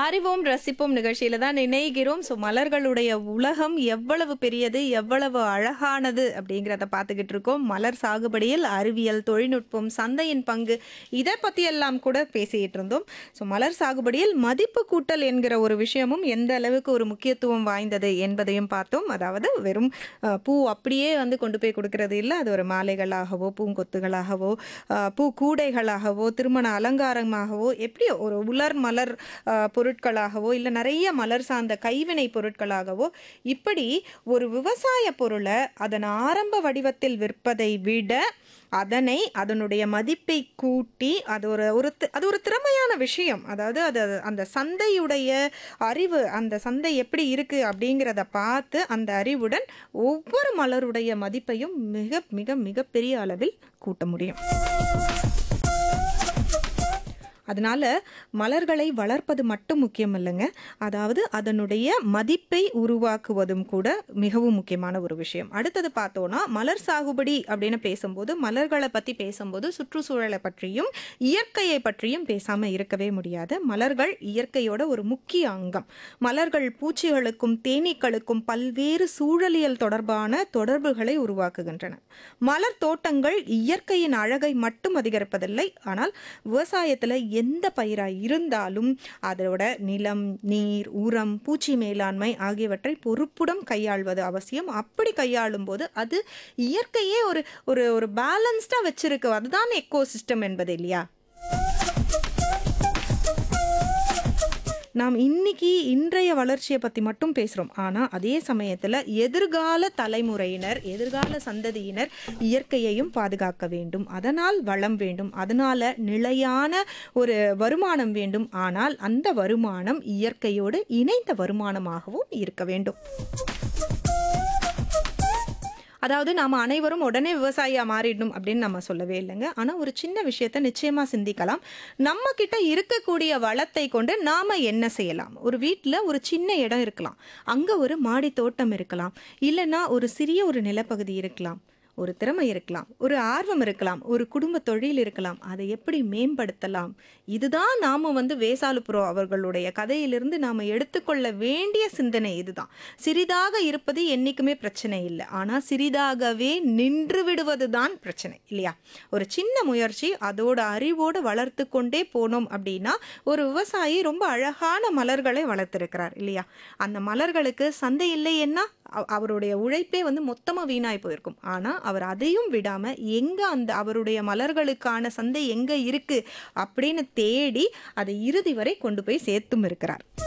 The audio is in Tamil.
அறிவோம் ரசிப்போம் நிகழ்ச்சியில தான் இணைகிறோம் ஸோ மலர்களுடைய உலகம் எவ்வளவு பெரியது எவ்வளவு அழகானது அப்படிங்கிறத பார்த்துக்கிட்டு இருக்கோம் மலர் சாகுபடியில் அறிவியல் தொழில்நுட்பம் சந்தையின் பங்கு இதை பற்றியெல்லாம் கூட பேசிக்கிட்டு இருந்தோம் ஸோ மலர் சாகுபடியில் மதிப்பு கூட்டல் என்கிற ஒரு விஷயமும் எந்த அளவுக்கு ஒரு முக்கியத்துவம் வாய்ந்தது என்பதையும் பார்த்தோம் அதாவது வெறும் அஹ், பூ அப்படியே வந்து கொண்டு போய் கொடுக்கறது இல்லை அது ஒரு மாலைகளாகவோ பூங்கொத்துகளாகவோ அஹ், பூ கூடைகளாகவோ திருமண அலங்காரமாகவோ எப்படியோ ஒரு உலர் மலர் அஹ், பொருட்களாகவோ இல்லை நிறைய மலர் சார்ந்த கைவினை பொருட்களாகவோ இப்படி ஒரு விவசாய பொருளை அதன் ஆரம்ப வடிவத்தில் விற்பதை விட அதனை அதனுடைய மதிப்பை கூட்டி அது ஒரு ஒரு தி- அது ஒரு திறமையான விஷயம் அதாவது அது அந்த சந்தையுடைய அறிவு அந்த சந்தை எப்படி இருக்கு அப்படிங்கிறத பார்த்து அந்த அறிவுடன் ஒவ்வொரு மலருடைய மதிப்பையும் மிக மிக மிகப்பெரிய அளவில் கூட்ட முடியும் அதனால மலர்களை வளர்ப்பது மட்டும் முக்கியம் இல்லைங்க அதாவது அதனுடைய மதிப்பை உருவாக்குவதும் கூட மிகவும் முக்கியமான ஒரு விஷயம் அடுத்தது பார்த்தோன்னா மலர் சாகுபடி அப்படின்னு பேசும்போது மலர்களை பற்றி பேசும்போது சுற்றுச்சூழலை பற்றியும் இயற்கையை பற்றியும் பேசாமல் இருக்கவே முடியாது மலர்கள் இயற்கையோட ஒரு முக்கிய அங்கம் மலர்கள் பூச்சிகளுக்கும் தேனீக்களுக்கும் பல்வேறு சூழலியல் தொடர்பான தொடர்புகளை உருவாக்குகின்றன மலர் தோட்டங்கள் இயற்கையின் அழகை மட்டும் அதிகரிப்பதில்லை ஆனால் விவசாயத்தில் எந்த பயிராக இருந்தாலும் அதோட நிலம் நீர் உரம் பூச்சி மேலாண்மை ஆகியவற்றை பொறுப்புடன் கையாள்வது அவசியம் அப்படி கையாளும் போது அது இயற்கையே ஒரு ஒரு ஒரு பேலன்ஸ்டாக வச்சிருக்கு அதுதான் எக்கோ சிஸ்டம் என்பது இல்லையா நாம் இன்னைக்கு இன்றைய வளர்ச்சியை பற்றி மட்டும் பேசுகிறோம் ஆனால் அதே சமயத்தில் எதிர்கால தலைமுறையினர் எதிர்கால சந்ததியினர் இயற்கையையும் பாதுகாக்க வேண்டும் அதனால் வளம் வேண்டும் அதனால் நிலையான ஒரு வருமானம் வேண்டும் ஆனால் அந்த வருமானம் இயற்கையோடு இணைந்த வருமானமாகவும் இருக்க வேண்டும் அதாவது நாம் அனைவரும் உடனே விவசாயியாக மாறிடணும் அப்படின்னு நம்ம சொல்லவே இல்லைங்க ஆனால் ஒரு சின்ன விஷயத்தை நிச்சயமாக சிந்திக்கலாம் நம்ம கிட்ட இருக்கக்கூடிய வளத்தை கொண்டு நாம் என்ன செய்யலாம் ஒரு வீட்டில் ஒரு சின்ன இடம் இருக்கலாம் அங்கே ஒரு மாடி தோட்டம் இருக்கலாம் இல்லைன்னா ஒரு சிறிய ஒரு நிலப்பகுதி இருக்கலாம் ஒரு திறமை இருக்கலாம் ஒரு ஆர்வம் இருக்கலாம் ஒரு குடும்ப தொழில் இருக்கலாம் அதை எப்படி மேம்படுத்தலாம் இதுதான் நாம் வந்து வேசாலுப்புரோ அவர்களுடைய கதையிலிருந்து நாம் எடுத்துக்கொள்ள வேண்டிய சிந்தனை இதுதான் சிறிதாக இருப்பது என்றைக்குமே பிரச்சனை இல்லை ஆனால் சிறிதாகவே நின்று விடுவது தான் பிரச்சனை இல்லையா ஒரு சின்ன முயற்சி அதோட அறிவோடு வளர்த்து கொண்டே போனோம் அப்படின்னா ஒரு விவசாயி ரொம்ப அழகான மலர்களை வளர்த்திருக்கிறார் இல்லையா அந்த மலர்களுக்கு சந்தை இல்லைன்னா அவ- அவருடைய உழைப்பே வந்து மொத்தமாக வீணாய் போயிருக்கும் ஆனால் அவர் அதையும் விடாமல் எங்கே அந்த அவருடைய மலர்களுக்கான சந்தை எங்கே இருக்குது அப்படின்னு தேடி அதை இறுதி வரை கொண்டு போய் சேர்த்தும் இருக்கிறார்